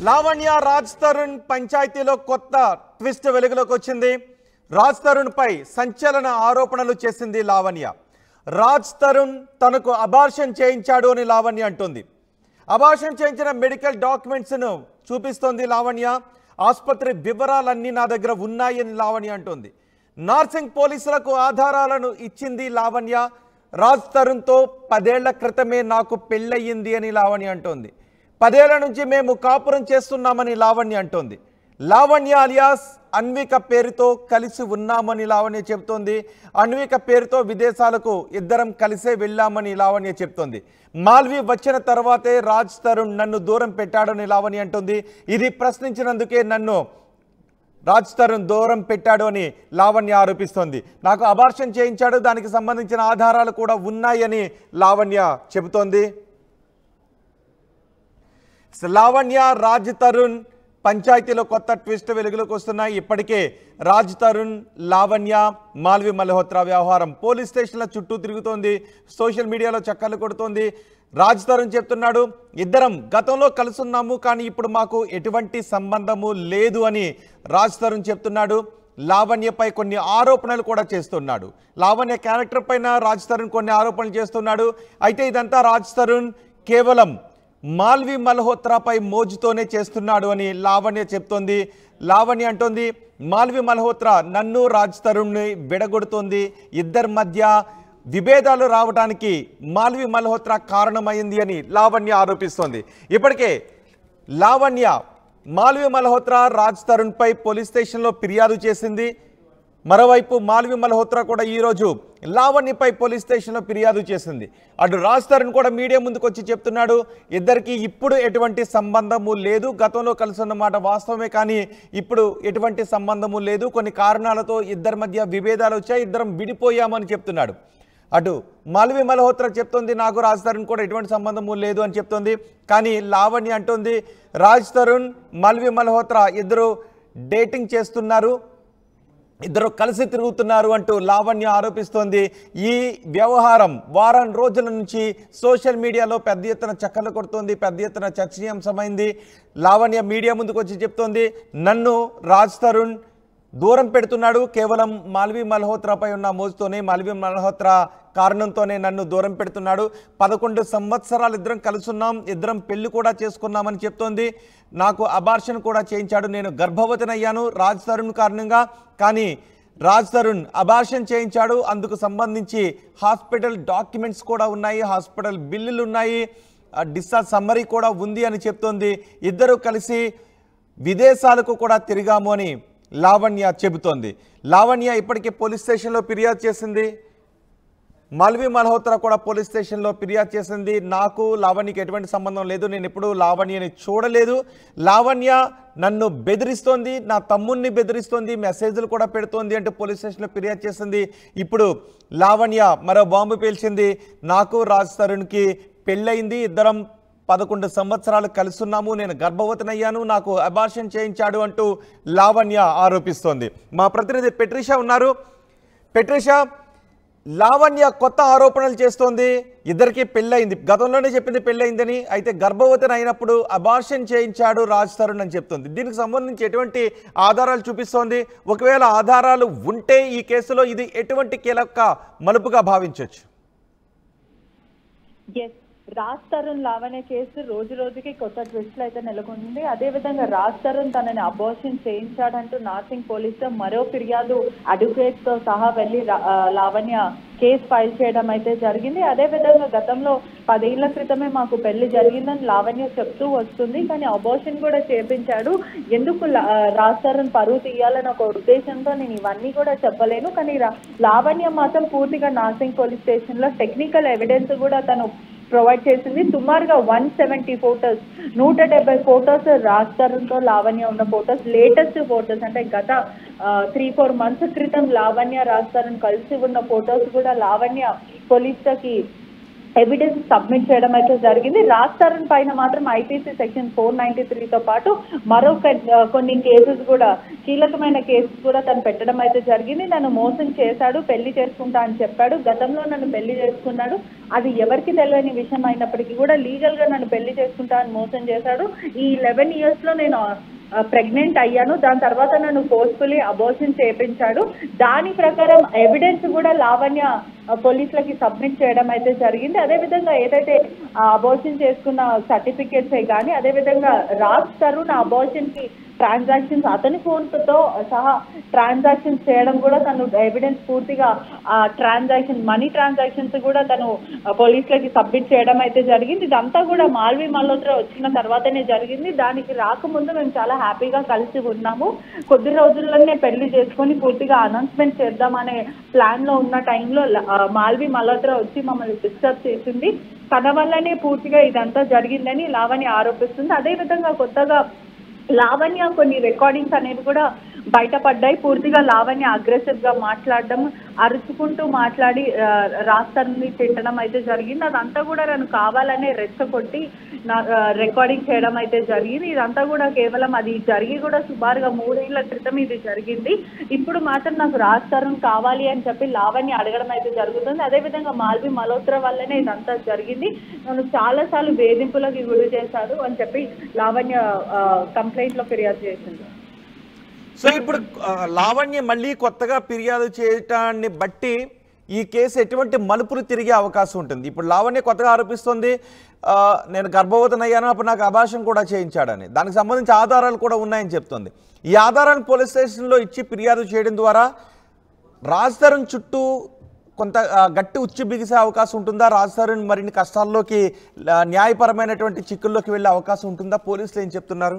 లావణ్య రాజ్ తరుణ్ పంచాయతీలో కొత్త ట్విస్ట్ వెలుగులోకి వచ్చింది రాజ్ తరుణ్ పై సంచలన ఆరోపణలు చేసింది లావణ్య రాజ్ తరుణ్ తనకు అబార్షన్ చేయించాడు అని లావణ్య అంటుంది అబార్షన్ చేయించిన మెడికల్ డాక్యుమెంట్స్ను చూపిస్తోంది లావణ్య ఆసుపత్రి వివరాలన్నీ నా దగ్గర ఉన్నాయని లావణ్య అంటుంది నార్సింగ్ పోలీసులకు ఆధారాలను ఇచ్చింది లావణ్య రాజ్ తరుణ్తో పదేళ్ల క్రితమే నాకు పెళ్ళయింది అని లావణ్య అంటోంది పదేళ్ల నుంచి మేము కాపురం చేస్తున్నామని లావణ్య అంటోంది లావణ్య అలియాస్ అన్విక పేరుతో కలిసి ఉన్నామని లావణ్య చెబుతోంది అన్విక పేరుతో విదేశాలకు ఇద్దరం కలిసే వెళ్ళామని లావణ్య చెప్తోంది మాల్వి వచ్చిన తర్వాతే రాజ్ తరుణ్ నన్ను దూరం పెట్టాడని లావణ్య అంటుంది ఇది ప్రశ్నించినందుకే నన్ను రాజ్ తరుణ్ దూరం పెట్టాడు అని లావణ్య ఆరోపిస్తోంది నాకు అబార్షన్ చేయించాడు దానికి సంబంధించిన ఆధారాలు కూడా ఉన్నాయని లావణ్య చెబుతోంది లావణ్య రాజ్ తరుణ్ పంచాయతీలో కొత్త ట్విస్ట్ వెలుగులోకి వస్తున్నాయి ఇప్పటికే రాజ్ తరుణ్ లావణ్య మాల్వి మల్హోత్రా వ్యవహారం పోలీస్ స్టేషన్ల చుట్టూ తిరుగుతోంది సోషల్ మీడియాలో చక్కర్లు కొడుతోంది రాజ్ తరుణ్ చెప్తున్నాడు ఇద్దరం గతంలో కలుసున్నాము కానీ ఇప్పుడు మాకు ఎటువంటి సంబంధము లేదు అని రాజ్ తరుణ్ చెప్తున్నాడు లావణ్యపై కొన్ని ఆరోపణలు కూడా చేస్తున్నాడు లావణ్య క్యారెక్టర్ పైన రాజ్ తరుణ్ కొన్ని ఆరోపణలు చేస్తున్నాడు అయితే ఇదంతా రాజ్ తరుణ్ కేవలం మాల్వి మల్హోత్రాపై మోజుతోనే చేస్తున్నాడు అని లావణ్య చెప్తోంది లావణ్య అంటోంది మాల్వి మల్హోత్రా నన్ను రాజ్ తరుణ్ని విడగొడుతోంది ఇద్దరి మధ్య విభేదాలు రావడానికి మాల్వి మల్హోత్రా కారణమైంది అని లావణ్య ఆరోపిస్తోంది ఇప్పటికే లావణ్య మాల్వి మల్హోత్రా రాజ్ తరుణ్పై పోలీస్ స్టేషన్లో ఫిర్యాదు చేసింది మరోవైపు మాల్వి మల్హోత్రా కూడా ఈరోజు లావణ్యపై పోలీస్ స్టేషన్లో ఫిర్యాదు చేసింది అటు రాజ్ తరుణ్ కూడా మీడియా ముందుకు వచ్చి చెప్తున్నాడు ఇద్దరికి ఇప్పుడు ఎటువంటి సంబంధము లేదు గతంలో కలిసి మాట వాస్తవమే కానీ ఇప్పుడు ఎటువంటి సంబంధము లేదు కొన్ని కారణాలతో ఇద్దరి మధ్య విభేదాలు వచ్చాయి ఇద్దరం విడిపోయామని చెప్తున్నాడు అటు మాల్వి మల్హోత్రా చెప్తుంది నాకు రాజ్ తరుణ్ కూడా ఎటువంటి సంబంధము లేదు అని చెప్తుంది కానీ లావణ్య అంటుంది రాజ్ తరుణ్ మాల్వి మల్హోత్రా ఇద్దరు డేటింగ్ చేస్తున్నారు ఇద్దరు కలిసి తిరుగుతున్నారు అంటూ లావణ్య ఆరోపిస్తోంది ఈ వ్యవహారం వారం రోజుల నుంచి సోషల్ మీడియాలో పెద్ద ఎత్తున చక్కర్లు కొడుతోంది పెద్ద ఎత్తున చర్చనీయాంశమైంది లావణ్య మీడియా ముందుకు వచ్చి చెప్తోంది నన్ను రాజ్ తరుణ్ దూరం పెడుతున్నాడు కేవలం మాల్వి మల్హోత్రాపై ఉన్న మోజుతోనే మాల్వి మల్హోత్రా కారణంతోనే నన్ను దూరం పెడుతున్నాడు పదకొండు సంవత్సరాలు ఇద్దరం కలుసున్నాం ఇద్దరం పెళ్లి కూడా చేసుకున్నామని చెప్తోంది నాకు అబార్షన్ కూడా చేయించాడు నేను గర్భవతినయ్యాను రాజ్ తరుణ్ కారణంగా కానీ రాజ్ తరుణ్ అబార్షన్ చేయించాడు అందుకు సంబంధించి హాస్పిటల్ డాక్యుమెంట్స్ కూడా ఉన్నాయి హాస్పిటల్ బిల్లులు ఉన్నాయి డిశ్చార్జ్ సమ్మరీ కూడా ఉంది అని చెప్తోంది ఇద్దరు కలిసి విదేశాలకు కూడా తిరిగాము అని లావణ్య చెబుతోంది లావణ్య ఇప్పటికే పోలీస్ స్టేషన్లో ఫిర్యాదు చేసింది మాల్వి మల్హోత్రా కూడా పోలీస్ స్టేషన్లో ఫిర్యాదు చేసింది నాకు లావణ్యకి ఎటువంటి సంబంధం లేదు నేను ఎప్పుడు లావణ్యని చూడలేదు లావణ్య నన్ను బెదిరిస్తోంది నా తమ్ముణ్ణి బెదిరిస్తోంది మెసేజ్లు కూడా పెడుతోంది అంటే పోలీస్ స్టేషన్లో ఫిర్యాదు చేసింది ఇప్పుడు లావణ్య మరో బాంబు పేల్చింది నాకు రాజ్ తరుణ్కి పెళ్ళయింది ఇద్దరం పదకొండు సంవత్సరాలు కలుస్తున్నాము నేను గర్భవతినయ్యాను నాకు అబార్షన్ చేయించాడు అంటూ లావణ్య ఆరోపిస్తోంది మా ప్రతినిధి పెట్రిషా ఉన్నారు పెట్రిషా లావణ్య కొత్త ఆరోపణలు చేస్తోంది ఇద్దరికి పెళ్ళయింది గతంలోనే చెప్పింది పెళ్ళయిందని అయితే గర్భవతిని అయినప్పుడు అబార్షన్ చేయించాడు రాజ్ తరుణ్ అని చెప్తుంది దీనికి సంబంధించి ఎటువంటి ఆధారాలు చూపిస్తోంది ఒకవేళ ఆధారాలు ఉంటే ఈ కేసులో ఇది ఎటువంటి కీలక మలుపుగా భావించవచ్చు ఎస్ రాజ్ తరుణ్ లావణ్య కేసు రోజు రోజుకి కొత్త ట్విస్ట్లు అయితే నెలకొంది అదే విధంగా రాజ్ తరుణ్ తనని అబోర్షన్ చేయించాడంటూ నార్సింగ్ పోలీస్ తో మరో ఫిర్యాదు అడ్వకేట్ తో సహా వెళ్లి రా- ఆ, లావణ్య కేసు ఫైల్ చేయడం అయితే జరిగింది అదే విధంగా గతంలో పదేళ్ల క్రితమే మాకు పెళ్లి జరిగిందని లావణ్య చెప్తూ వస్తుంది కానీ అబోర్షన్ కూడా చేపించాడు ఎందుకు లా- ఆ, రాజ్ తరుణ్ పరువు తీయాలని ఒక ఉద్దేశంతో నేను ఇవన్నీ కూడా చెప్పలేను కానీ రా- లావణ్య మాత్రం పూర్తిగా నార్సింగ్ పోలీస్ స్టేషన్ లో టెక్నికల్ ఎవిడెన్స్ కూడా తను ప్రొవైడ్ చేసింది సుమారుగా వన్ సెవెంటీ ఫోటోస్ నూట డెబ్బై ఫోటోస్ రాజ్ తరుణ్తో లావణ్య ఉన్న ఫోటోస్ లేటెస్ట్ ఫోటోస్ అంటే గత త్రీ ఫోర్ మంత్స్ క్రితం లావణ్య రాజ్ తరుణ్ కలిసి ఉన్న ఫోటోస్ కూడా లావణ్య పోలీసులకి ఎవిడెన్స్ సబ్మిట్ చేయడం అయితే జరిగింది రాజ్ తరుణ్ పైన మాత్రం ఐపీసీ సెక్షన్ ఫోర్ నైన్టీ త్రీతో పాటు మరో కొ- కొన్ని కేసెస్ కూడా కీలకమైన కేసెస్ కూడా తను పెట్టడం అయితే జరిగింది నన్ను మోసం చేశాడు పెళ్లి చేసుకుంటా అని చెప్పాడు గతంలో నన్ను పెళ్లి చేసుకున్నాడు అది ఎవరికి తెలియని విషయం అయినప్పటికీ కూడా లీగల్ గా నన్ను పెళ్లి చేసుకుంటా అని మోసం చేశాడు ఈ లెవెన్ ఇయర్స్ లో నేను ప్రెగ్నెంట్ అయ్యాను దాని తర్వాత నన్ను ఫోర్స్ఫుల్లీ అబోషన్ చేపించాడు దాని ప్రకారం ఎవిడెన్స్ కూడా లావణ్య ఆ, పోలీసులకి సబ్మిట్ చేయడం అయితే జరిగింది అదేవిధంగా ఏదైతే అబోషన్ చేసుకున్న సర్టిఫికేట్స్ కానీ అదేవిధంగా రాజ్ తరుణ్ అబోషన్ కి ట్రాన్సాక్షన్స్ అతని ఫోన్ తో సహా ట్రాన్సాక్షన్స్ చేయడం కూడా తను ఎవిడెన్స్ పూర్తిగా ఆ ట్రాన్సాక్షన్ మనీ ట్రాన్సాక్షన్స్ కూడా తను ఆ, పోలీసులకి సబ్మిట్ చేయడం అయితే జరిగింది ఇదంతా కూడా మాల్వి మల్హోత్రా వచ్చిన తర్వాతనే జరిగింది దానికి రాకముందు మేము చాలా హ్యాపీగా కలిసి ఉన్నాము కొద్ది రోజుల్లోనే పెళ్లి చేసుకొని పూర్తిగా అనౌన్స్మెంట్ చేద్దామనే ప్లాన్ లో ఉన్న టైంలో మాల్వి మల్హోత్రా వచ్చి మమ్మల్ని డిస్టర్బ్ చేసింది తన వల్లనే పూర్తిగా ఇదంతా జరిగిందని లావణ్య ఆరోపిస్తుంది అదేవిధంగా కొత్తగా లావణ్య కొన్ని రికార్డింగ్స్ అనేవి కూడా బయటపడ్డాయి పూర్తిగా లావణ్య అగ్రెసివ్ గా మాట్లాడడం అరుచుకుంటూ మాట్లాడి ఆ, రాస్తారని తిట్టడం అయితే జరిగింది అదంతా కూడా నన్ను కావాలనే రెచ్చగొట్టి నా రికార్డింగ్ చేయడం అయితే జరిగింది ఇదంతా కూడా కేవలం అది జరిగి కూడా సుమారుగా మూడేళ్ల క్రితం ఇది జరిగింది ఇప్పుడు మాత్రం నాకు రాజ్ తరుణ్ కావాలి అని చెప్పి లావణ్య అడగడం అయితే జరుగుతుంది అదేవిధంగా మాల్వి మల్హోత్రా వల్లనే ఇదంతా జరిగింది నన్ను చాలా సార్లు వేధింపులకు గురి చేశారు అని చెప్పి లావణ్య కంప్లైంట్ లో ఫిర్యాదు చేసింది సో ఇప్పుడు ఆ, లావణ్య మళ్ళీ కొత్తగా ఫిర్యాదు చేయటాన్ని బట్టి ఈ కేసు ఎటువంటి మలుపులు తిరిగే అవకాశం ఉంటుంది ఇప్పుడు లావణ్య కొత్తగా ఆరోపిస్తుంది ఆ, నేను గర్భవతినయ్యాను అప్పుడు నాకు అభాషం కూడా చేయించాడని దానికి సంబంధించి ఆధారాలు కూడా ఉన్నాయని చెప్తుంది ఈ ఆధారాన్ని పోలీస్ స్టేషన్లో ఇచ్చి ఫిర్యాదు చేయడం ద్వారా రాజ్ తరుణ్ చుట్టూ కొంత ఆ, గట్టి ఉచ్చి బిగిసే అవకాశం ఉంటుందా రాజ్ తరుణ్ మరిన్ని కష్టాల్లోకి ఆ, న్యాయపరమైనటువంటి చిక్కుల్లోకి వెళ్ళే అవకాశం ఉంటుందా పోలీసులు ఏం చెప్తున్నారు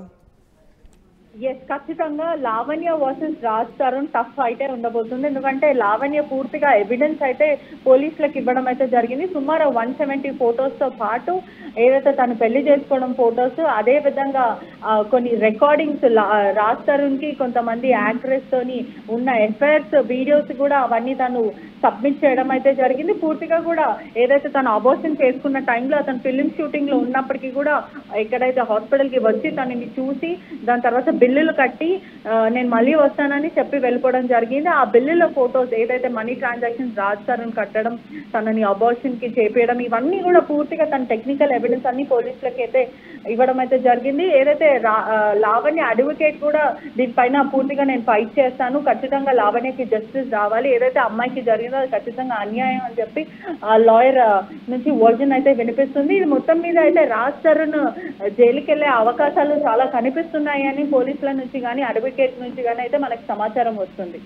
ఎస్ ఖచ్చితంగా లావణ్య వర్సెస్ రాజ్ తరుణ్ టఫ్ ఫైటే ఉండబోతుంది ఎందుకంటే లావణ్య పూర్తిగా ఎవిడెన్స్ అయితే పోలీసులకు ఇవ్వడం అయితే జరిగింది సుమారు వన్ సెవెంటీ తో పాటు ఏదైతే తను పెళ్లి చేసుకోవడం ఫొటోస్ అదే విధంగా ఆ, కొన్ని రికార్డింగ్స్ రాజ్ తరుణ్ కి కొంతమంది యాక్ట్రెస్ తోని ఉన్న ఎఫైర్స్ వీడియోస్ కూడా అవన్నీ తను సబ్మిట్ చేయడం అయితే జరిగింది పూర్తిగా కూడా ఏదైతే తను అబోషన్ చేసుకున్న టైంలో అతను ఫిలిం షూటింగ్ లో ఉన్నప్పటికీ కూడా ఎక్కడైతే హాస్పిటల్ కి వచ్చి తనని చూసి దాని తర్వాత బిల్లులు కట్టి ఆ, నేను మళ్ళీ వస్తానని చెప్పి వెళ్ళిపోవడం జరిగింది ఆ బిల్లుల ఫొటోస్ ఏదైతే మనీ ట్రాన్సాక్షన్స్ రాజ్ తరుణ్ కట్టడం తనని అబార్షన్ కి చేపేయడం ఇవన్నీ కూడా పూర్తిగా తన టెక్నికల్ ఎవిడెన్స్ అన్ని పోలీసులకి అయితే ఇవ్వడం అయితే జరిగింది ఏదైతే రా- ఆ, లావణ్య అడ్వకేట్ కూడా దీనిపైన పూర్తిగా నేను ఫైట్ చేస్తాను ఖచ్చితంగా లావణ్యకి జస్టిస్ రావాలి ఏదైతే అమ్మాయికి జరిగిందో అది ఖచ్చితంగా అన్యాయం అని చెప్పి ఆ లాయర్ నుంచి వర్జన్ అయితే వినిపిస్తుంది ఇది మొత్తం మీద అయితే రాజ్ తరుణ్ జైలుకి వెళ్ళే అవకాశాలు చాలా కనిపిస్తున్నాయి అని పోలీసుల నుంచి కానీ అడ్వకేట్ నుంచి కానీ అయితే మనకి సమాచారం వస్తుంది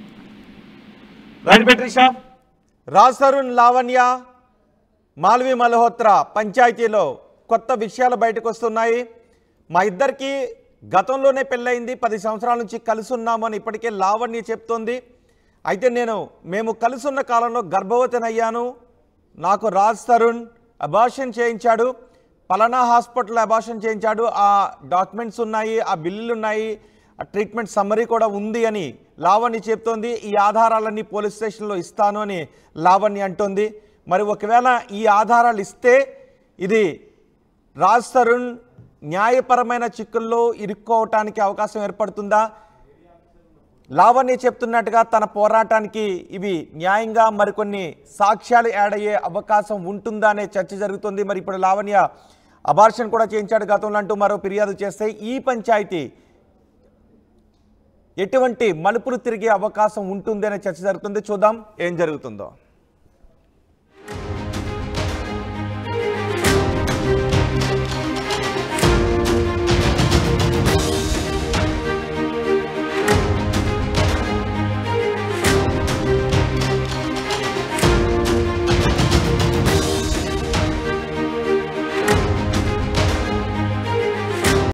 రైట్ బెట్రిషా రాజ్ తరుణ్ లావణ్య మాల్వి మల్హోత్రా పంచాయతీలో కొత్త విషయాలు బయటకు వస్తున్నాయి మా ఇద్దరికి గతంలోనే పెళ్ళయింది పది సంవత్సరాల నుంచి కలిసి ఉన్నామని ఇప్పటికే లావణ్య చెప్తోంది అయితే నేను మేము కలిసి ఉన్న కాలంలో గర్భవతినయ్యాను నాకు రాజ్ తరుణ్ అబార్షన్ చేయించాడు పలానా హాస్పిటల్ అబార్షన్ చేయించాడు ఆ డాక్యుమెంట్స్ ఉన్నాయి ఆ బిల్లులు ఉన్నాయి ఆ ట్రీట్మెంట్ సమ్మరీ కూడా ఉంది అని లావణ్య చెప్తోంది ఈ ఆధారాలన్నీ పోలీస్ స్టేషన్లో ఇస్తాను అని లావణ్య అంటోంది మరి ఒకవేళ ఈ ఆధారాలు ఇస్తే ఇది రాజ్ తరుణ్ న్యాయపరమైన చిక్కుల్లో ఇరుక్కోవటానికి అవకాశం ఏర్పడుతుందా లావణ్య చెప్తున్నట్టుగా తన పోరాటానికి ఇవి న్యాయంగా మరికొన్ని సాక్ష్యాలు యాడ్ అయ్యే అవకాశం ఉంటుందా అనే చర్చ జరుగుతుంది మరి ఇప్పుడు లావణ్య అబార్షన్ కూడా చేయించాడు గతంలో అంటూ మరో ఫిర్యాదు చేస్తే ఈ పంచాయతీ ఎటువంటి మలుపులు తిరిగే అవకాశం ఉంటుంది అనే చర్చ జరుగుతుంది చూద్దాం ఏం జరుగుతుందో